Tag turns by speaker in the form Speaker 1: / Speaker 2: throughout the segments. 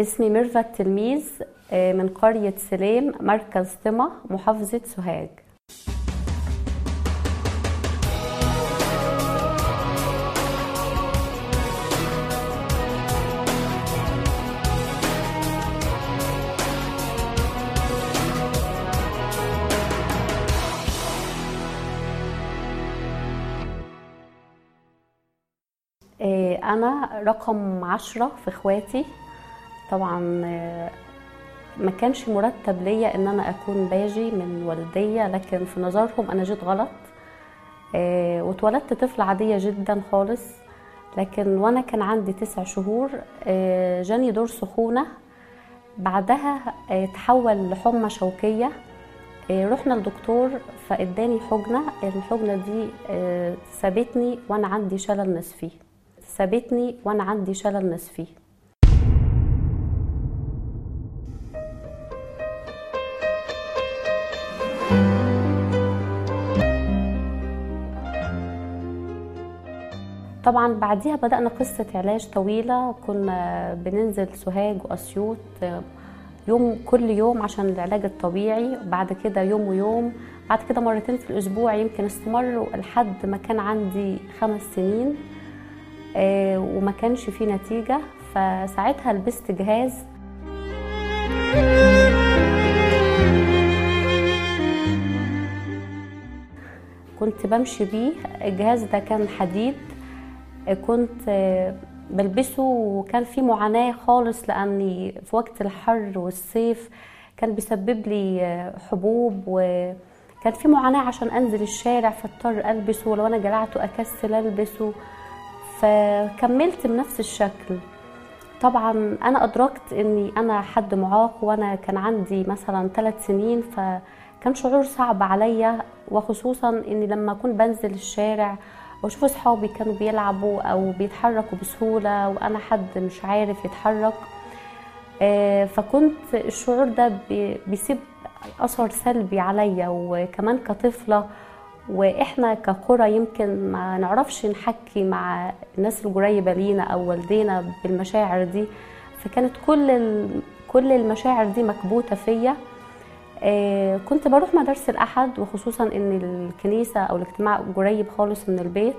Speaker 1: اسمي ميرفت تلميذ آه، من قرية سليم مركز طمة محافظة سوهاج آه، أنا رقم عشرة في إخواتي طبعا آه، ما كانش مرتب ليا إن أنا أكون باجي من والدية لكن في نظرهم أنا جيت غلط آه، واتولدت طفلة عادية جدا خالص لكن وأنا كان عندي تسع شهور آه، جاني دور سخونة بعدها آه، تحول لحمى شوكية آه، رحنا لدكتور فاداني حجنة الحجنة دي آه، سابتني وأنا عندي شلل نصفي سابتني وانا عندي شلل نصفي طبعا بعديها بدأنا قصة علاج طويلة كنا بننزل سوهاج وأسيوط يوم كل يوم عشان العلاج الطبيعي بعد كده يوم ويوم بعد كده مرتين في الأسبوع يمكن استمروا لحد ما كان عندي خمس سنين آه، وما كانش فيه نتيجة فساعتها لبست جهاز كنت بمشي بيه الجهاز ده كان حديد آه، كنت آه، بلبسه وكان في معاناة خالص لأني في وقت الحر والصيف كان بيسبب لي آه، حبوب وكان في معاناة عشان أنزل الشارع فاضطر ألبسه ولو أنا جلعته أكسل ألبسه فكملت بنفس الشكل طبعا انا ادركت اني انا حد معاق وانا كان عندي مثلا ثلاث سنين فكان شعور صعب عليا وخصوصا اني لما اكون بنزل الشارع واشوف اصحابي كانوا بيلعبوا او بيتحركوا بسهوله وانا حد مش عارف يتحرك آه، فكنت الشعور ده بي- بيسيب اثر سلبي عليا وكمان كطفله واحنا كقرى يمكن ما نعرفش نحكي مع الناس القريبه لينا او والدينا بالمشاعر دي فكانت كل ال- كل المشاعر دي مكبوته فيا آه، كنت بروح مدارس الاحد وخصوصا ان الكنيسه او الاجتماع قريب خالص من البيت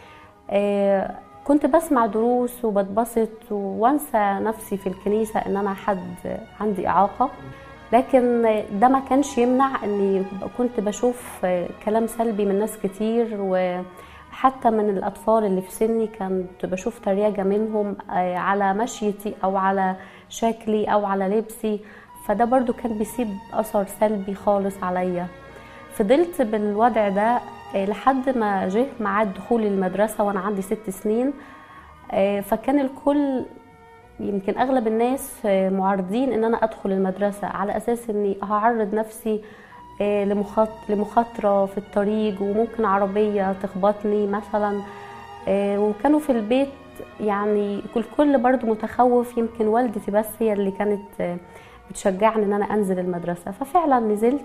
Speaker 1: آه، كنت بسمع دروس وبتبسط وانسى نفسي في الكنيسه ان انا حد عندي اعاقه لكن ده ما كانش يمنع اني كنت بشوف كلام سلبي من ناس كتير وحتى من الاطفال اللي في سني كنت بشوف تريقه منهم على مشيتي او على شكلي او على لبسي فده برضو كان بيسيب اثر سلبي خالص عليا فضلت بالوضع ده لحد ما جه ميعاد دخولي المدرسه وانا عندي ست سنين فكان الكل يمكن اغلب الناس معارضين ان انا ادخل المدرسه على اساس اني هعرض نفسي لمخاط- لمخاطره في الطريق وممكن عربيه تخبطني مثلا وكانوا في البيت يعني الكل برضو متخوف يمكن والدتي بس هي اللي كانت بتشجعني ان انا انزل المدرسه ففعلا نزلت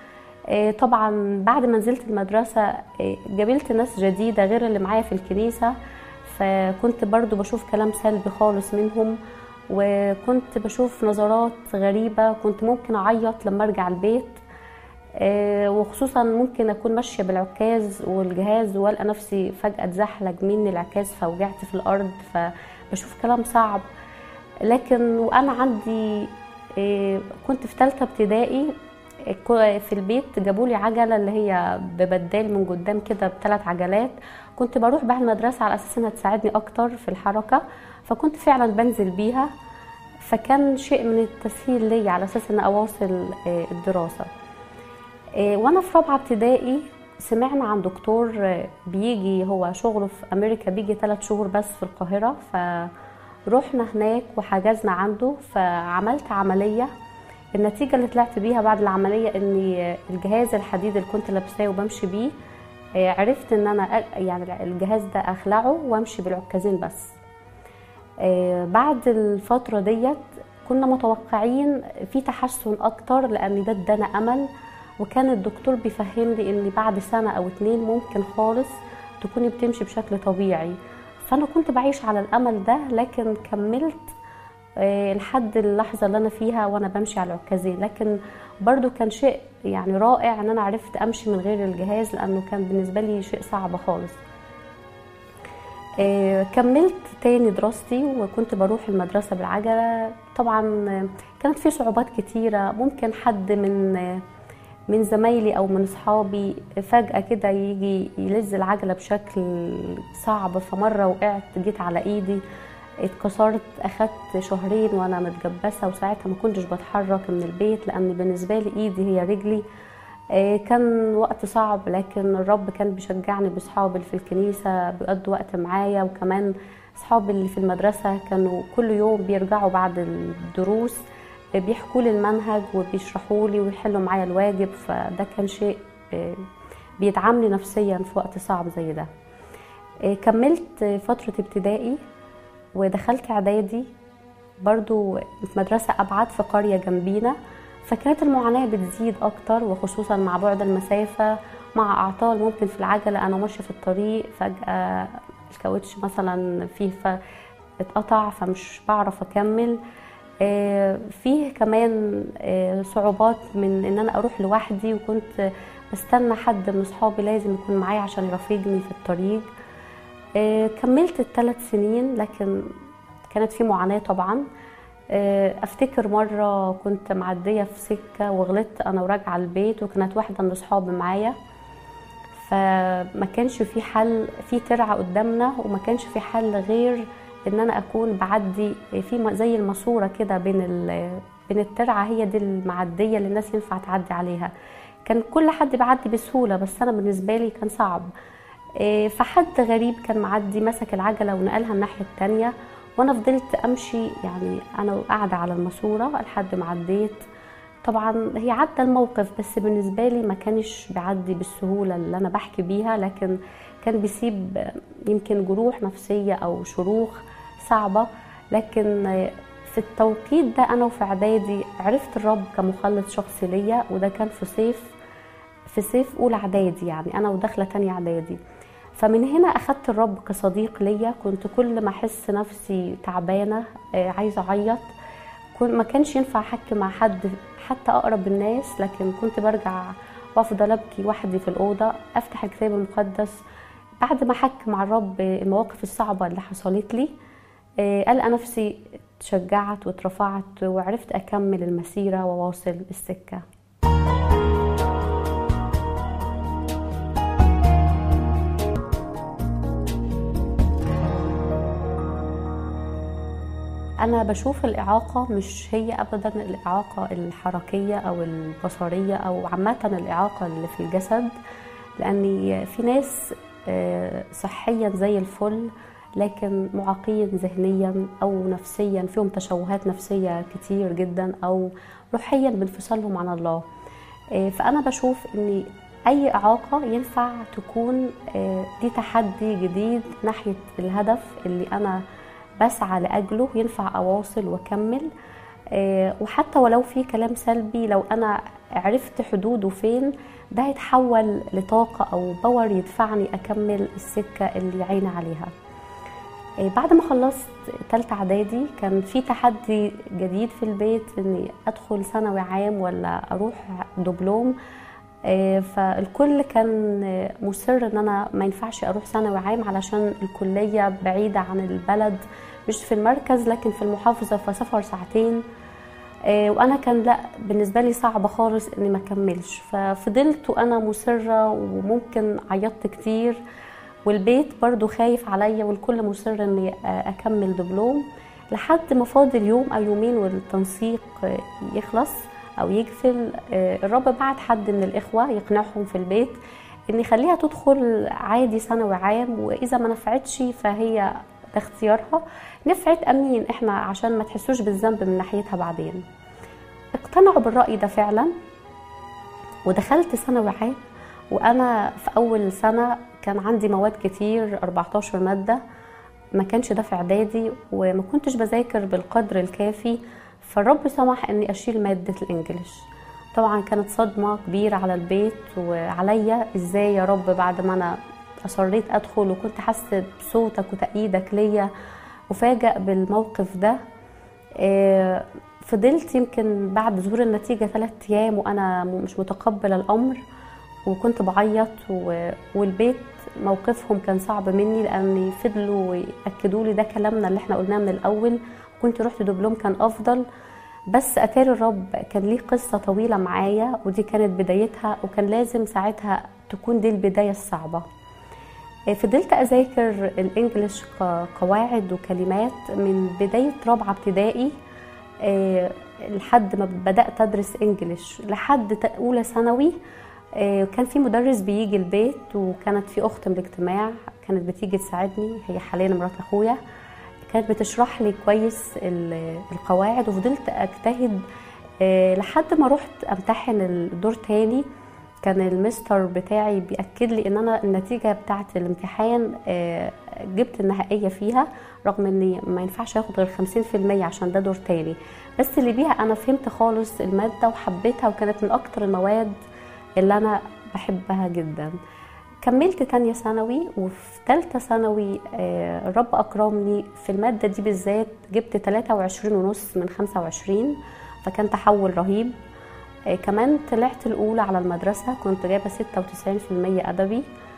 Speaker 1: طبعا بعد ما نزلت المدرسه قابلت ناس جديده غير اللي معايا في الكنيسه فكنت برضو بشوف كلام سلبي خالص منهم وكنت بشوف نظرات غريبة كنت ممكن أعيط لما أرجع البيت آه، وخصوصا ممكن أكون ماشية بالعكاز والجهاز وألقى نفسي فجأة اتزحلق مني العكاز فوجعت في الأرض فبشوف كلام صعب لكن وأنا عندي آه، كنت في ثالثة ابتدائي في البيت جابوا لي عجله اللي هي ببدال من قدام كده بثلاث عجلات كنت بروح بها المدرسه على اساس انها تساعدني اكتر في الحركه فكنت فعلا بنزل بيها فكان شيء من التسهيل لي على اساس ان اواصل الدراسه وانا في رابعه ابتدائي سمعنا عن دكتور بيجي هو شغله في امريكا بيجي ثلاث شهور بس في القاهره فروحنا هناك وحجزنا عنده فعملت عمليه النتيجة اللي طلعت بيها بعد العملية ان الجهاز الحديد اللي كنت لابساه وبمشي بيه عرفت ان انا يعني الجهاز ده اخلعه وامشي بالعكازين بس بعد الفترة ديت كنا متوقعين في تحسن اكتر لان ده ادانا امل وكان الدكتور بيفهم لي ان بعد سنة او اتنين ممكن خالص تكوني بتمشي بشكل طبيعي فانا كنت بعيش على الامل ده لكن كملت آه، لحد اللحظة اللي أنا فيها وأنا بمشي على العكازين لكن برضو كان شيء يعني رائع إن أنا عرفت أمشي من غير الجهاز لأنه كان بالنسبة لي شيء صعب خالص آه، كملت تاني دراستي وكنت بروح المدرسة بالعجلة طبعا آه، كانت في صعوبات كتيرة ممكن حد من آه، من زمايلي او من اصحابي فجأة كده يجي يلز العجلة بشكل صعب فمرة وقعت جيت على ايدي اتكسرت اخدت شهرين وانا متجبسة وساعتها ما كنتش بتحرك من البيت لان بالنسبة لي ايدي هي رجلي آه، كان وقت صعب لكن الرب كان بيشجعني باصحابي اللي في الكنيسة بيقضوا وقت معايا وكمان اصحابي اللي في المدرسة كانوا كل يوم بيرجعوا بعد الدروس بيحكوا لي المنهج وبيشرحوا لي ويحلوا معايا الواجب فده كان شيء آه، بيدعمني نفسيا في وقت صعب زي ده آه، كملت فترة ابتدائي ودخلت اعدادي برضو في مدرسة أبعد في قرية جنبينا فكانت المعاناة بتزيد أكتر وخصوصا مع بعد المسافة مع أعطال ممكن في العجلة أنا ماشية في الطريق فجأة الكاوتش مثلا فيه ف- اتقطع فمش بعرف أكمل آه، فيه كمان آه، صعوبات من ان انا اروح لوحدي وكنت بستنى حد من اصحابي لازم يكون معايا عشان يرافقني في الطريق آه، كملت الثلاث سنين لكن كانت في معاناة طبعا آه، افتكر مرة كنت معدية في سكة وغلطت انا وراجعة البيت وكانت واحدة من اصحابي معايا فما كانش في حل في ترعة قدامنا وما كانش في حل غير ان انا اكون بعدي في م- زي الماسوره كده بين ال- بين الترعه هي دي المعديه اللي الناس ينفع تعدي عليها كان كل حد بيعدي بسهوله بس انا بالنسبه لي كان صعب إيه، فحد غريب كان معدي مسك العجله ونقلها الناحيه التانية وانا فضلت امشي يعني انا قاعده على الماسوره لحد ما عديت طبعا هي عدى الموقف بس بالنسبة لي ما كانش بيعدي بالسهولة اللي أنا بحكي بيها لكن كان بيسيب يمكن جروح نفسية أو شروخ صعبة لكن في التوقيت ده أنا وفي إعدادي عرفت الرب كمخلص شخصي ليا وده كان في صيف في صيف أولى إعدادي يعني أنا وداخلة تانية إعدادي فمن هنا أخدت الرب كصديق ليا كنت كل ما أحس نفسي تعبانة آه، عايزة أعيط كنت ما كانش ينفع احكي مع حد حتى اقرب الناس لكن كنت برجع وافضل ابكي وحدي في الاوضه افتح الكتاب المقدس بعد ما احكي مع الرب المواقف الصعبه اللي حصلت لي آه، ألقى نفسي اتشجعت واترفعت وعرفت اكمل المسيره وواصل السكه أنا بشوف الإعاقة مش هي أبدا الإعاقة الحركية أو البصرية أو عامة الإعاقة اللي في الجسد لأن في ناس آه، صحيا زي الفل لكن معاقين ذهنيا أو نفسيا فيهم تشوهات نفسية كتير جدا أو روحيا بانفصالهم عن الله آه، فأنا بشوف إن أي إعاقة ينفع تكون آه، دي تحدي جديد ناحية الهدف اللي أنا بسعى لأجله ينفع أواصل وأكمل آه، وحتى ولو في كلام سلبي لو أنا عرفت حدوده فين ده هيتحول لطاقة أو باور يدفعني أكمل السكة اللي عيني عليها آه، بعد ما خلصت تالتة إعدادي كان في تحدي جديد في البيت إني أدخل ثانوي عام ولا أروح دبلوم آه، فالكل كان آه، مصر ان انا ما ينفعش اروح ثانوي عام علشان الكليه بعيده عن البلد مش في المركز لكن في المحافظه فسفر ساعتين آه، وانا كان لا بالنسبه لي صعب خالص اني ما اكملش ففضلت وانا مصره وممكن عيطت كتير والبيت برضو خايف عليا والكل مصر اني آه، اكمل دبلوم لحد ما فاضل يوم او يومين والتنسيق آه، يخلص او يقفل آه، الرب بعت حد من الاخوه يقنعهم في البيت ان يخليها تدخل عادي ثانوي عام واذا ما نفعتش فهي ده اختيارها نفعت امين احنا عشان ما تحسوش بالذنب من ناحيتها بعدين اقتنعوا بالراي ده فعلا ودخلت ثانوي عام وانا في اول سنه كان عندي مواد كتير 14 ماده ما كانش ده في اعدادي وما كنتش بذاكر بالقدر الكافي فالرب سمح اني اشيل ماده الانجليش طبعا كانت صدمه كبيره على البيت وعليا ازاي يا رب بعد ما انا اصريت ادخل وكنت حاسه بصوتك وتأييدك ليا وفاجأ بالموقف ده آه، فضلت يمكن بعد ظهور النتيجة ثلاثة أيام وأنا م- مش متقبلة الأمر وكنت بعيط و- والبيت موقفهم كان صعب مني لأن فضلوا يأكدوا لي ده كلامنا اللي احنا قلناه من الأول كنت رحت دبلوم كان أفضل بس أتاري الرب كان ليه قصة طويلة معايا ودي كانت بدايتها وكان لازم ساعتها تكون دي البداية الصعبة فضلت أذاكر الإنجليش ك- قواعد وكلمات من بداية رابعة ابتدائي آه، لحد ما بدأت أدرس إنجليش لحد ت- أولى ثانوي آه، كان في مدرس بيجي البيت وكانت في أخت من الاجتماع كانت بتيجي تساعدني هي حاليا مرات أخويا كانت بتشرح لي كويس ال- القواعد وفضلت أجتهد آه، لحد ما رحت أمتحن الدور تاني كان المستر بتاعي بيأكد لي ان انا النتيجه بتاعه الامتحان آه، جبت النهائيه فيها رغم اني ما ينفعش اخد غير 50% عشان ده دور تاني بس اللي بيها انا فهمت خالص الماده وحبيتها وكانت من اكتر المواد اللي انا بحبها جدا كملت تانية ثانوي وفي تالتة ثانوي آه، الرب أكرمني في المادة دي بالذات جبت 23 ونص من 25 فكان تحول رهيب آه، كمان طلعت الأولى على المدرسة كنت جايبة 96% أدبي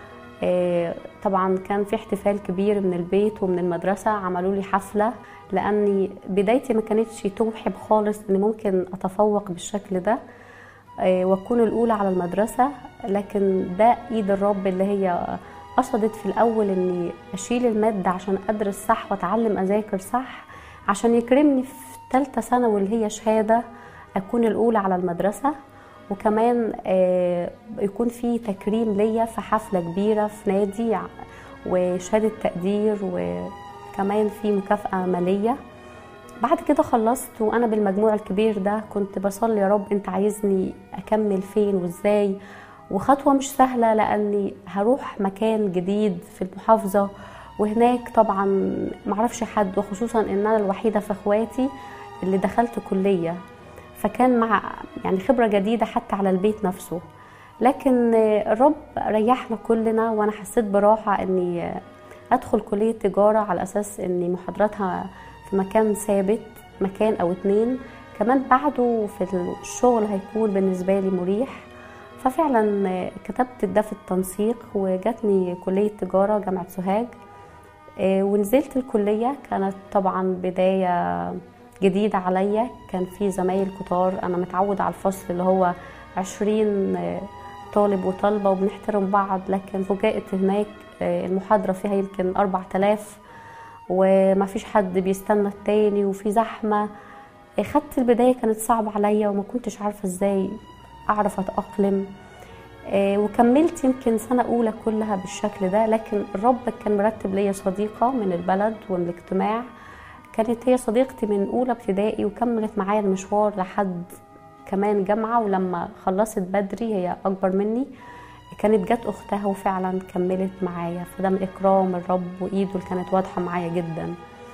Speaker 1: آه، طبعا كان في احتفال كبير من البيت ومن المدرسة عملوا لي حفلة لأني بدايتي ما كانتش توحب خالص إن ممكن أتفوق بالشكل ده آه، واكون الاولى على المدرسه لكن ده ايد الرب اللي هي قصدت في الاول اني اشيل الماده عشان ادرس صح واتعلم اذاكر صح عشان يكرمني في ثالثه ثانوي اللي هي شهاده اكون الاولى على المدرسه وكمان آه، يكون في تكريم ليا في حفله كبيره في نادي ع- وشهاده تقدير وكمان في مكافاه ماليه بعد كده خلصت وانا بالمجموع الكبير ده كنت بصلي يا رب انت عايزني اكمل فين وازاي وخطوه مش سهله لاني هروح مكان جديد في المحافظه وهناك طبعا معرفش حد وخصوصا ان انا الوحيده في اخواتي اللي دخلت كليه فكان مع يعني خبره جديده حتى على البيت نفسه لكن الرب ريحنا كلنا وانا حسيت براحه اني ادخل كليه تجاره على اساس ان محاضراتها في مكان ثابت مكان او اتنين كمان بعده في الشغل هيكون بالنسبه لي مريح ففعلا كتبت ده في التنسيق وجاتني كليه تجاره جامعه سوهاج آه، ونزلت الكليه كانت طبعا بدايه جديده عليا كان في زمايل كتار انا متعود على الفصل اللي هو عشرين آه، طالب وطالبه وبنحترم بعض لكن فوجئت هناك آه، المحاضره فيها يمكن 4000 وما فيش حد بيستنى التاني وفي زحمة خدت البداية كانت صعبة عليا وما كنتش عارفة ازاي اعرف اتأقلم آه، وكملت يمكن سنة أولى كلها بالشكل ده لكن الرب كان مرتب ليا صديقة من البلد ومن الاجتماع كانت هي صديقتي من أولى ابتدائي وكملت معايا المشوار لحد كمان جامعة ولما خلصت بدري هي أكبر مني كانت جت اختها وفعلا كملت معايا فده من اكرام الرب وايده اللي كانت واضحه معايا جدا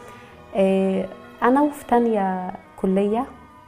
Speaker 1: آه، انا وفي تانية كليه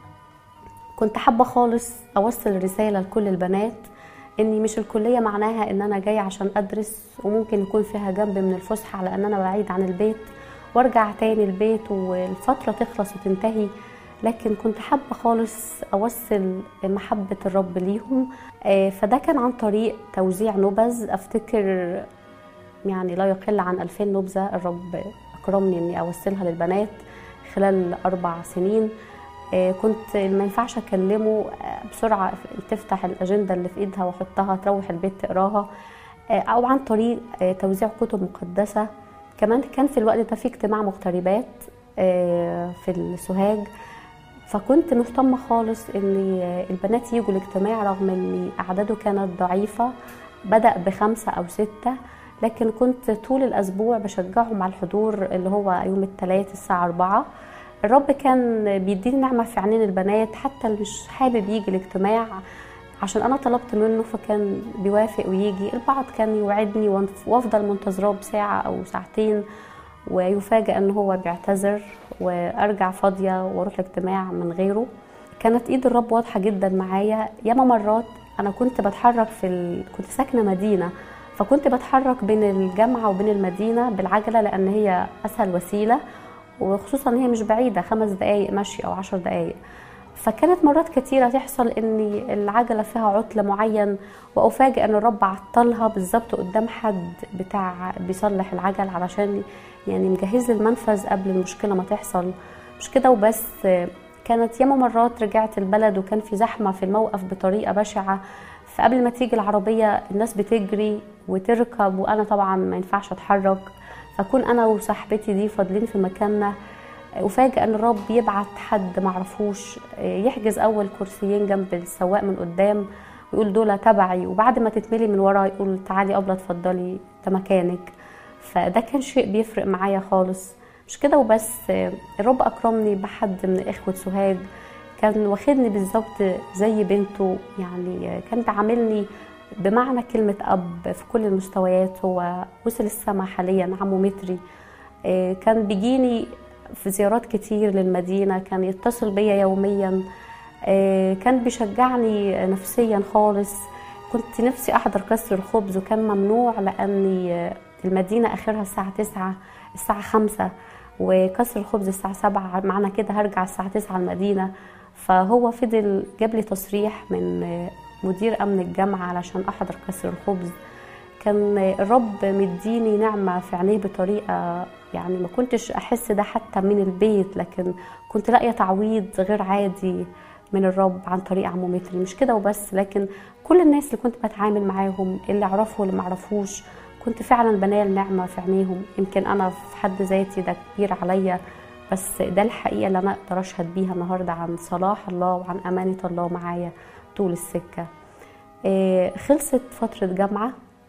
Speaker 1: كنت حابه خالص اوصل رساله لكل البنات اني مش الكليه معناها ان انا جايه عشان ادرس وممكن يكون فيها جنب من الفسحه لان انا بعيد عن البيت وارجع تاني البيت والفتره تخلص وتنتهي لكن كنت حابه خالص اوصل محبه الرب ليهم آه، فده كان عن طريق توزيع نبذ افتكر يعني لا يقل عن 2000 نبذه الرب اكرمني اني اوصلها للبنات خلال اربع سنين آه، كنت ما ينفعش اكلمه آه، بسرعه تفتح الاجنده اللي في ايدها واحطها تروح البيت تقراها آه، او عن طريق آه، توزيع كتب مقدسه كمان كان في الوقت ده في اجتماع مغتربات آه، في السوهاج فكنت مهتمة خالص ان البنات يجوا الاجتماع رغم ان اعداده كانت ضعيفة بدأ بخمسة او ستة لكن كنت طول الاسبوع بشجعهم على الحضور اللي هو يوم الثلاث الساعة أربعة الرب كان بيديني نعمة في عينين البنات حتى اللي مش حابب يجي الاجتماع عشان انا طلبت منه فكان بيوافق ويجي البعض كان يوعدني وأنف- وافضل منتظراه بساعة او ساعتين ويفاجأ ان هو بيعتذر وارجع فاضيه واروح الاجتماع من غيره كانت ايد الرب واضحه جدا معايا ياما مرات انا كنت بتحرك في ال... كنت ساكنه مدينه فكنت بتحرك بين الجامعه وبين المدينه بالعجله لان هي اسهل وسيله وخصوصا هي مش بعيدة خمس دقايق مشي أو عشر دقايق فكانت مرات كتيرة تحصل إن العجلة فيها عطل معين وأفاجئ إن الرب عطلها بالظبط قدام حد بتاع بيصلح العجل علشان يعني مجهز لي المنفذ قبل المشكلة ما تحصل مش كده وبس كانت ياما مرات رجعت البلد وكان في زحمة في الموقف بطريقة بشعة فقبل ما تيجي العربية الناس بتجري وتركب وأنا طبعا ما ينفعش أتحرك فكون أنا وصاحبتي دي فاضلين في مكاننا وفاجئ ان الرب يبعت حد معرفوش يحجز اول كرسيين جنب السواق من قدام ويقول دول تبعي وبعد ما تتملي من ورا يقول تعالي قبل اتفضلي ده مكانك فده كان شيء بيفرق معايا خالص مش كده وبس الرب اكرمني بحد من اخوه سوهاج كان واخدني بالظبط زي بنته يعني كان بيعاملني بمعنى كلمة أب في كل المستويات هو وصل السما حاليا عمو متري كان بيجيني في زيارات كتير للمدينة كان يتصل بيا يوميا كان بيشجعني نفسيا خالص كنت نفسي أحضر كسر الخبز وكان ممنوع لأني المدينة آخرها الساعة تسعة الساعة خمسة وكسر الخبز الساعة سبعة معنى كده هرجع الساعة تسعة المدينة فهو فضل جاب لي تصريح من مدير أمن الجامعة علشان أحضر كسر الخبز كان الرب مديني نعمة في عينيه بطريقة يعني ما كنتش أحس ده حتى من البيت لكن كنت لاقية تعويض غير عادي من الرب عن طريق عمو متري مش كده وبس لكن كل الناس اللي كنت بتعامل معاهم اللي أعرفه واللي معرفوش كنت فعلا بنال نعمة في عينيهم يمكن أنا في حد ذاتي ده كبير عليا بس ده الحقيقة اللي أنا أقدر أشهد بيها النهاردة عن صلاح الله وعن أمانة الله معايا طول السكة خلصت فترة جامعة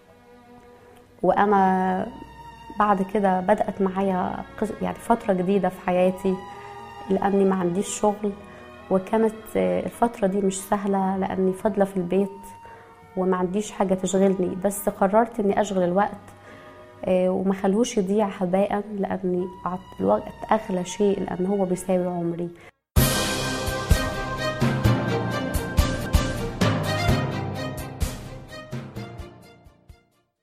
Speaker 1: وأنا بعد كده بدأت معايا يعني فترة جديدة في حياتي لأني ما عنديش شغل وكانت الفترة دي مش سهلة لأني فاضلة في البيت وما عنديش حاجة تشغلني بس قررت إني أشغل الوقت وما خلوش يضيع هباء لأني الوقت أغلى شيء لأن هو بيساوي عمري